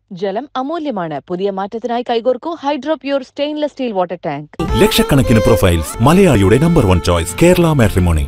ജലം അമൂല്യമാണ് പുതിയ മാറ്റത്തിനായി കൈകോർക്കൂ hydro pure stainless steel water tank ലക്ഷക്കണക്കിന് പ്രൊഫൈൽസ് മലയാളിയുടെ number one choice Kerala matrimony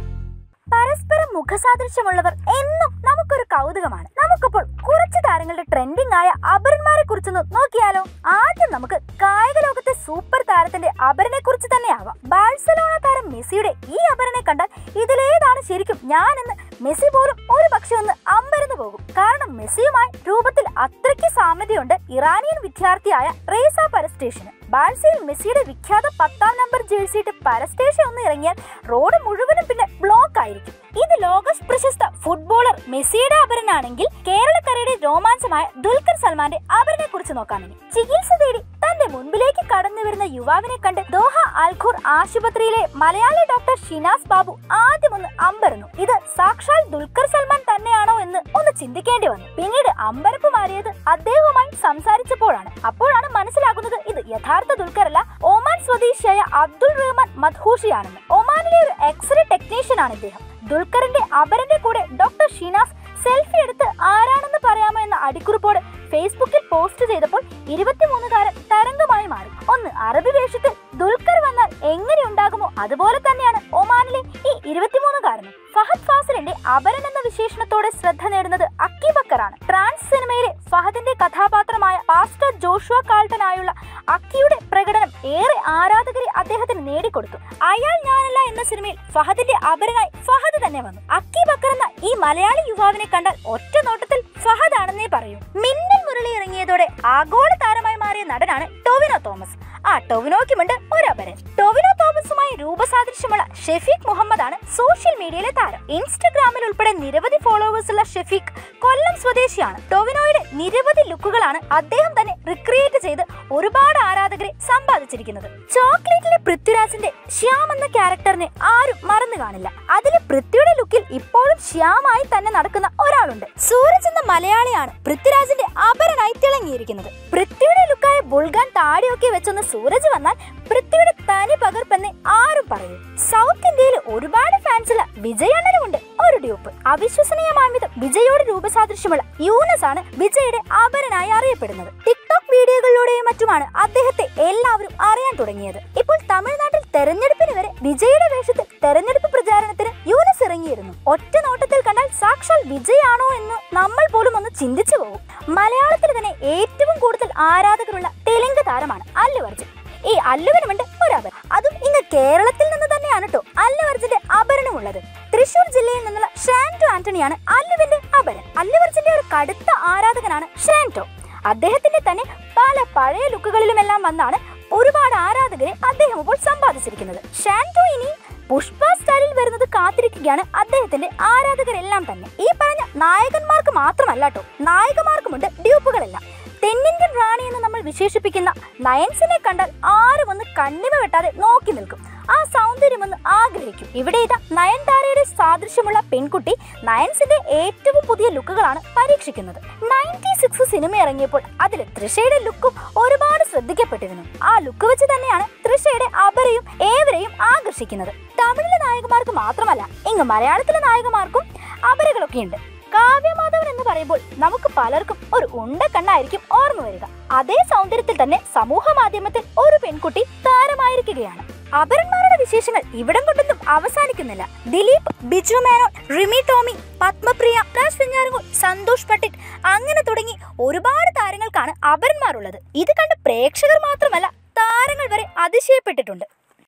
പരസ്പരം മുഖസാദൃശ്യമുള്ളവർ എന്നും നമുക്കൊരു കൗതുകമാണ് നമുക്കിപ്പോൾ കുറച്ച് താരങ്ങളുടെ ട്രെൻഡിംഗ് ആയ അപരന്മാരെ കുറിച്ചൊന്ന് നോക്കിയാലോ ആദ്യം നമുക്ക് കായിക ലോകത്തെ സൂപ്പർ താരത്തിന്റെ അപരനെ കുറിച്ച് തന്നെ ആവാം ബാഴ്സലോണ താരം മെസ്സിയുടെ ഈ അപരനെ കണ്ടാൽ ഇതിലേതാണ് ശരിക്കും ഞാനെന്ന് മെസ്സി പോലും ഒരു പക്ഷെ ഒന്ന് അമ്പരന്ന് പോകും കാരണം മെസ്സിയുമായി രൂപത്തിൽ അത്രയ്ക്ക് സാമ്യതയുണ്ട് ഇറാനിയൻ വിദ്യാർത്ഥിയായ റേസ പരസ്റ്റേഷന് ബാഴ്സയിൽ മെസ്സിയുടെ വിഖ്യാത പത്താം നമ്പർ ജേഴ്സിയിട്ട് പരസ്റ്റേഷൻ ഒന്ന് ഇറങ്ങിയാൽ റോഡ് മുഴുവനും പിന്നെ ബ്ലോക്ക് ആയിരിക്കും ഇത് ലോക പ്രശസ്ത ഫുട്ബോളർ മെസ്സിയുടെ അപരനാണെങ്കിൽ കേരളക്കരയുടെ രോമാഞ്ചമായ ദുൽഖർ സൽമാന്റെ അപരനെ കുറിച്ച് നോക്കാമിനി ചികിത്സ തേടി തന്റെ മുൻപിലേക്ക് കടന്നു വരുന്ന യുവാവിനെ കണ്ട് ദോഹ അൽഖുർ ആശുപത്രിയിലെ മലയാളി ഡോക്ടർ ഷിനാസ് ബാബു ആദ്യം ഒന്ന് അമ്പരന്നു ഇത് സാക്ഷാൽ ദുൽഖർ സൽമാൻ തന്നെയാണോ എന്ന് ഒന്ന് ചിന്തിക്കേണ്ടി വന്നു പിന്നീട് അമ്പരപ്പ് മാറിയത് അദ്ദേഹവുമായി സംസാരിച്ചപ്പോഴാണ് അപ്പോഴാണ് മനസ്സിലാകുന്നത് ഇത് യഥാർത്ഥ ദുൽഖർ അല്ല ഒമാൻ സ്വദേശിയായ അബ്ദുൾ റഹ്മാൻ മദ്ഹൂഷിയാണെന്ന് ഒമാനിലെ ഒരു എക്സ്റേ ടെക്നീഷ്യൻ ആണ് ഇദ്ദേഹം ദുൽഖറിന്റെ അപരന്റെ കൂടെ ഡോക്ടർ ഷിനാസ് സെൽഫി എടുത്ത് ആരാണെന്ന് പറയാമോ എന്ന അടിക്കുറിപ്പോട് ഫേസ്ബുക്കിൽ പോസ്റ്റ് ചെയ്തപ്പോൾ ഇരുപത്തിമൂന്നുകാരൻ തരംഗമായി മാറി ഒന്ന് അറബി വേഷത്തിൽ ദുൽഖർ വന്നാൽ എങ്ങനെ ഉണ്ടാകുമോ അതുപോലെ തന്നെയാണ് ഒമാനിലെ ഈ ഇരുപത്തിമൂന്നുകാരനും ഫഹദ് ഫാസിലിന്റെ അപരൻ എന്ന വിശേഷണത്തോടെ ശ്രദ്ധ നേടുന്നത് അക്കി ബക്കറാണ് ട്രാൻസ് സിനിമയിലെ ഫഹദിന്റെ കഥാപാത്രമായ പാസ്റ്റർ ജോഷുവ കാൾട്ടനായുള്ള അക്കിയുടെ പ്രകടനം ഏറെ ആരാധകരെ അദ്ദേഹത്തിന് നേടിക്കൊടുത്തു അയാൾ ഞാനല്ല എന്ന സിനിമയിൽ ഫഹദിന്റെ അപരനായി ഫഹദ് തന്നെ വന്നു അക്കി ബക്കർ എന്ന ഈ മലയാളി യുവാവിനെ കണ്ടാൽ ഒറ്റ നോട്ടത്തിൽ ഫഹദ് ആണെന്നേ പറയൂ മിന്നൽ മുരളി ഇറങ്ങിയതോടെ ആഗോള താരമായി മാറിയ നടനാണ് ടൊവിനോ തോമസ് ആ ടൊവിനോയ്ക്കുമുണ്ട് ഒരു അപരൻ ടൊവിനോ തോമസുമായി രൂപസാദൃശ്യമുള്ള ഷെഫീഖ് മുഹമ്മദ് ആണ് സോഷ്യൽ മീഡിയയിലെ താരം ഇൻസ്റ്റഗ്രാമിൽ ഉൾപ്പെടെ നിരവധി ഫോളോവേഴ്സ് ഉള്ള ഷെഫീഖ് കൊല്ലം സ്വദേശിയാണ് ടൊവിനോയുടെ നിരവധി ലുക്കുകളാണ് അദ്ദേഹം തന്നെ റിക്രിയേറ്റ് ചെയ്ത് ഒരുപാട് ആരാധകരെ സമ്പാദിച്ചിരിക്കുന്നത് ചോക്ലേറ്റിലെ പൃഥ്വിരാജിന്റെ ശ്യാം എന്ന ക്യാരക്ടറിനെ ആരും മറന്നു കാണില്ല അതിലെ പൃഥ്വിയുടെ ലുക്കിൽ ഇപ്പോഴും ശ്യാമായി തന്നെ നടക്കുന്ന ഒരാളുണ്ട് സൂരജ് എന്ന മലയാളിയാണ് പൃഥ്വിരാജിന്റെ അപരനായി തിളങ്ങിയിരിക്കുന്നത് പൃഥ്വിയുടെ ലുക്കായ ബുൾഗാൻ താടിയൊക്കെ വെച്ചൊന്ന് സൂരജ് വന്നാൽ പൃഥ്വിയുടെ തനി പകർപ്പെന്ന് ആരും പറയും സൗത്ത് ഇന്ത്യയിൽ ഒരുപാട് ഫാൻസുള്ള വിജയണ്ണനുമുണ്ട് ഒരു ഡ്യൂപ്പ് അവിശ്വസനീയമായ വിധം വിജയോട് രൂപസാദൃശ്യമുള്ള യൂനസ് ആണ് വിജയുടെ അപരനായി അറിയപ്പെടുന്നത് ടിക്ടോക്ക് വീഡിയോകളിലൂടെയും മറ്റുമാണ് അദ്ദേഹത്തെ എല്ലാവരും അറിയാൻ തുടങ്ങിയത് ഇപ്പോൾ തമിഴ്നാട്ടിൽ തെരഞ്ഞെടുപ്പിന് വരെ വിജയുടെ വേഷത്തിൽ തെരഞ്ഞെടുപ്പ് പ്രചാരണത്തിന് യൂനസ് ഇറങ്ങിയിരുന്നു ഒറ്റ നോട്ടത്തിൽ കണ്ടാൽ സാക്ഷാൽ വിജയാണോ എന്ന് നമ്മൾ പോലും ഒന്ന് ചിന്തിച്ചു പോകും മലയാളത്തിൽ തന്നെ ഏറ്റവും കൂടുതൽ ആരാധകരുള്ള തെലുങ്ക് താരമാണ് അല്ലു അർജുൻ ഈ അല്ലുവിനുമുണ്ട് ഒരു അപരൻ അതും ഇന്ന് കേരളത്തിൽ നിന്ന് തന്നെയാണ് കേട്ടോ അല്ലു അർജുന്റെ അപരനുമുള്ളത് തൃശൂർ ജില്ലയിൽ നിന്നുള്ള ഷാൻറ്റോ ആന്റണിയാണ് അല്ലുവിന്റെ അപരൻ അല്ലു അർജുന്റെ ഒരു കടുത്ത ആരാധകനാണ് ഷാൻറ്റോ അദ്ദേഹത്തിന്റെ തന്നെ പല പഴയ ലുക്കുകളിലുമെല്ലാം വന്നാണ് ഒരുപാട് ആരാധകരെ അദ്ദേഹം ഇപ്പോൾ സമ്പാദിച്ചിരിക്കുന്നത് ഷാൻറ്റോ ഇനി പുഷ്പ സ്റ്റൈലിൽ വരുന്നത് കാത്തിരിക്കുകയാണ് അദ്ദേഹത്തിന്റെ ആരാധകരെല്ലാം തന്നെ ഈ പറഞ്ഞ നായകന്മാർക്ക് മാത്രമല്ല കേട്ടോ നായകന്മാർക്കുമുണ്ട് ഡ്യൂപ്പുകളെല്ലാം തെന്നിന്ത്യൻ റാണി എന്ന് നമ്മൾ വിശേഷിപ്പിക്കുന്ന നയൻസിനെ കണ്ടാൽ ആരും ഒന്ന് കണ്ണിമ വെട്ടാതെ നോക്കി നിൽക്കും ആ സൗന്ദര്യം ഒന്ന് ആഗ്രഹിക്കും ഇവിടെ ഇതാ നയൻതാരയുടെ സാദൃശ്യമുള്ള പെൺകുട്ടി നയൻസിന്റെ ഏറ്റവും പുതിയ ലുക്കുകളാണ് പരീക്ഷിക്കുന്നത് നയൻറ്റി സിക്സ് സിനിമ ഇറങ്ങിയപ്പോൾ അതിൽ തൃഷയുടെ ലുക്കും ഒരുപാട് ശ്രദ്ധിക്കപ്പെട്ടിരുന്നു ആ ലുക്ക് വെച്ച് തന്നെയാണ് തൃഷയുടെ അപരയും ഏവരെയും ആകർഷിക്കുന്നത് തമിഴിലെ നായകന്മാർക്ക് മാത്രമല്ല ഇങ്ങ് മലയാളത്തിലെ നായകന്മാർക്കും അപരകളൊക്കെ ഉണ്ട് കാവ്യമാധവൻ എന്ന് പറയുമ്പോൾ നമുക്ക് പലർക്കും ഒരു ഉണ്ട കണ്ണായിരിക്കും ഓർമ്മ വരിക അതേ സൗന്ദര്യത്തിൽ തന്നെ സമൂഹ മാധ്യമത്തിൽ ഒരു പെൺകുട്ടി താരമായിരിക്കുകയാണ് അപരന്മാരുടെ വിശേഷങ്ങൾ ഇവിടം കൊണ്ടൊന്നും അവസാനിക്കുന്നില്ല ദിലീപ് ബിജു മേനോൻ റിമി ടോമി പത്മപ്രിയ രാജ് വെഞ്ഞാറുകുൾ സന്തോഷ് പട്ടിൽ അങ്ങനെ തുടങ്ങി ഒരുപാട് താരങ്ങൾക്കാണ് അപരന്മാരുള്ളത് ഇത് കണ്ട് പ്രേക്ഷകർ മാത്രമല്ല താരങ്ങൾ വരെ അതിശയപ്പെട്ടിട്ടുണ്ട്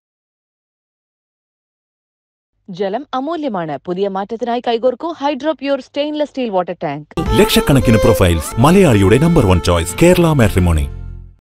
ജലം അമൂല്യമാണ് പുതിയ മാറ്റത്തിനായി കൈകോർക്കൂ hydro pure stainless steel water tank ലക്ഷക്കണക്കിന് പ്രൊഫൈൽസ് മലയാളിയുടെ number one choice Kerala matrimony